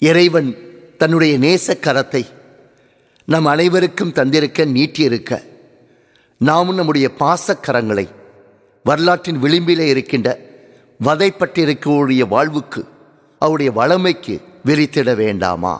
இறைவன் தன்னுடைய நேச கரத்தை நம் அனைவருக்கும் தந்திருக்க நீட்டியிருக்க நாமும் நம்முடைய பாசக்கரங்களை வரலாற்றின் விளிம்பிலே இருக்கின்ற வதைப்பட்டிருக்கக்கூடிய வாழ்வுக்கு அவருடைய வளமைக்கு விரித்திட வேண்டாமா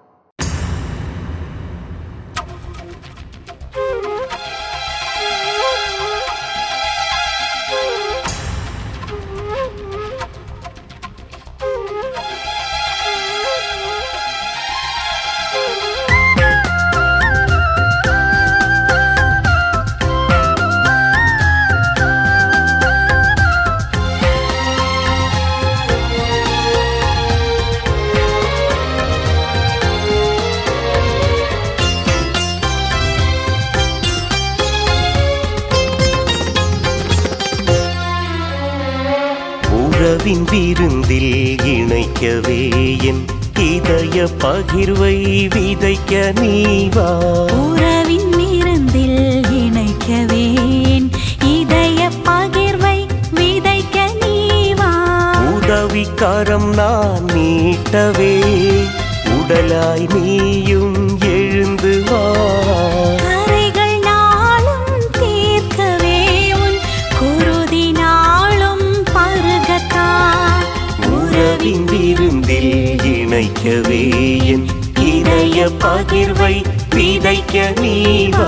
உறவின் விருந்தில் இணைக்கவே என் இதய பகிர்வை விதைக்க நீவா உறவின் விருந்தில் இணைக்கவேன் இதய பகிர்வை விதைக்க நீவா உதவிக்காரம் நான் நீட்டவே உடலாய் நீயும் எழுந்து வா கரைகள் நாளும் தீர்க்கவே உன் குருதி நாளும் பருகத்தா உறவின் விருந்தில் இணைக்கவே என் இதய பகிர்வை விதைக்க நீவா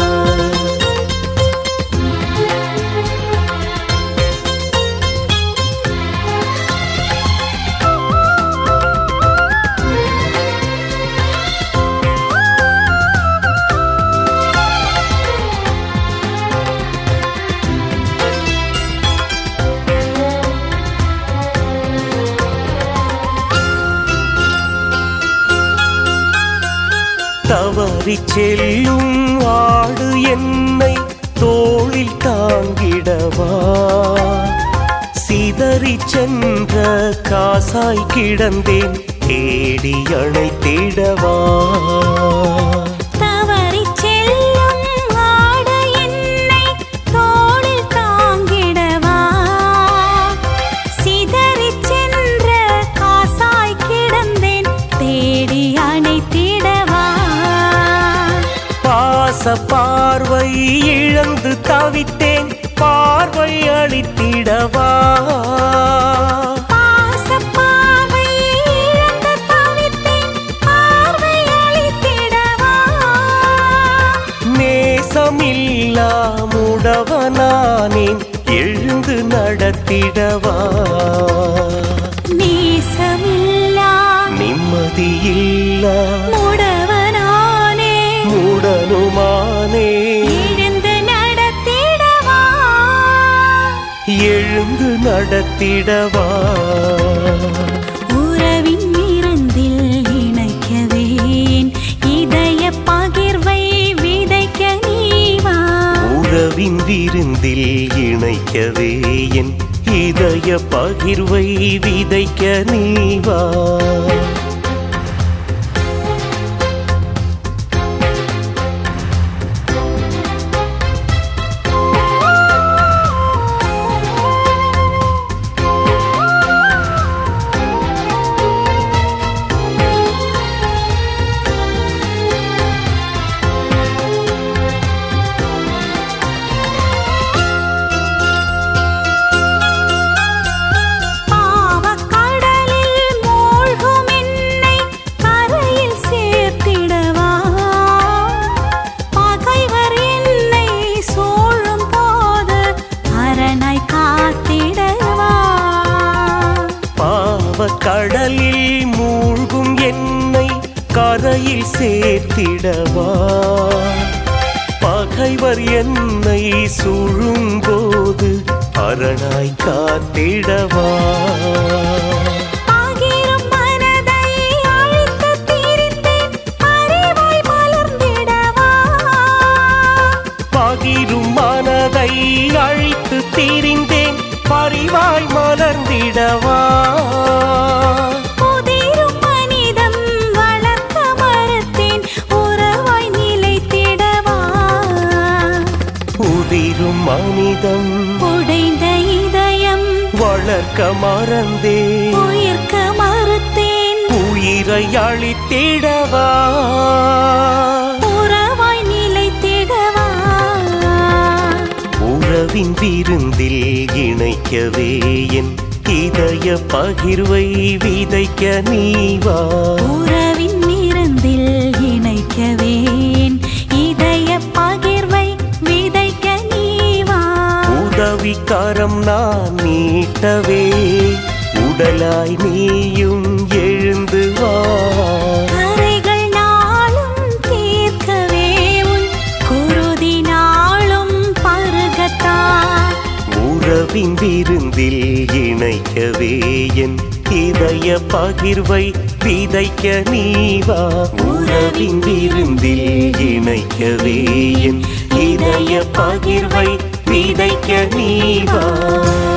தவறி செல்லும் ஆடு என்னை தோளில் தாங்கிடவா சிதறி சென்ற காசாய் கிடந்தேன் தேடி அணைத்திடவா தவறிச் செல்லும் ஆடு என்னை தோளில் தாங்கிடவா சிதறிச் சென்ற காசாய் கிடந்தேன் தேடி அணைத்திடவா பாச பார்வை இழந்து தவித்தேன் பார்வை அளித்திடவா பாசப் பார்வை இழந்து தவித்தேன் பார்வை அளித்திடவா நேசமில்லா முடவனானேன் எழுந்து நடத்திடவா நேசமில்லா நிம்மதியில்லா முடவனானே முடனுமானே எழுந்து நடத்திடவா எழுந்து நடத்திடவா உறவின் விருந்தில் இணைக்கவேன் இதய பகிர்வை விதைக்க நீவா உறவின் விருந்தில் இணைக்கவே என் இதய பகிர்வை விதைக்க நீவா பாவக்கடலில் மூழ்கும் என்னை கரையில் சேர்த்திடவா பகைவர் என்னை சூழும் போது அரணாய் காத்திடவா பாவ கடலில் மூழ்கும் என்னை கரையில் சேர்த்திடவா பகைவர் என்னை சூழும்போது அரணாய் காத்திடவா பகிரும் மனதை அழித்து திரிந்தேன் அறிவாய் மலர்ந்திடவா பகிரும் மனதை அழித்து திரிந்தேன் பரிவாய் மலர்ந்திடவா புதிரும் மனிதம் வளர்க்க மறுத்தேன் உறவாய் நிலைத்திடவா புதிரும் மனிதம் உடைந்த இதயம் வளர்க்க மறந்தே உயிர்க்க மறுத்தேன் உயிர வகை அளித்திடவா உறவாய் நிலைத்திடவா உறவின் விருந்தில் இணைக்கவே என் இதய பகிர்வை விதைக்க நீவா உறவின் நிறந்தில் இணைக்கவேன் இதய பகிர்வை விதைக்க நீவா உதவிக்காரம் நான் நீட்டவே உடலாய் நீயும் எழுந்து வா கரைகள் நாளும் தீர்க்கவே உன் குருதி நாளும் பருகத்தான் உறவின் விருந்தில் இணைக்கவே என் இதய பகிர்வை விதைக்க நீவா உறவின் விருந்தில் இணைக்கவே என் இதய பகிர்வை விதைக்க நீவா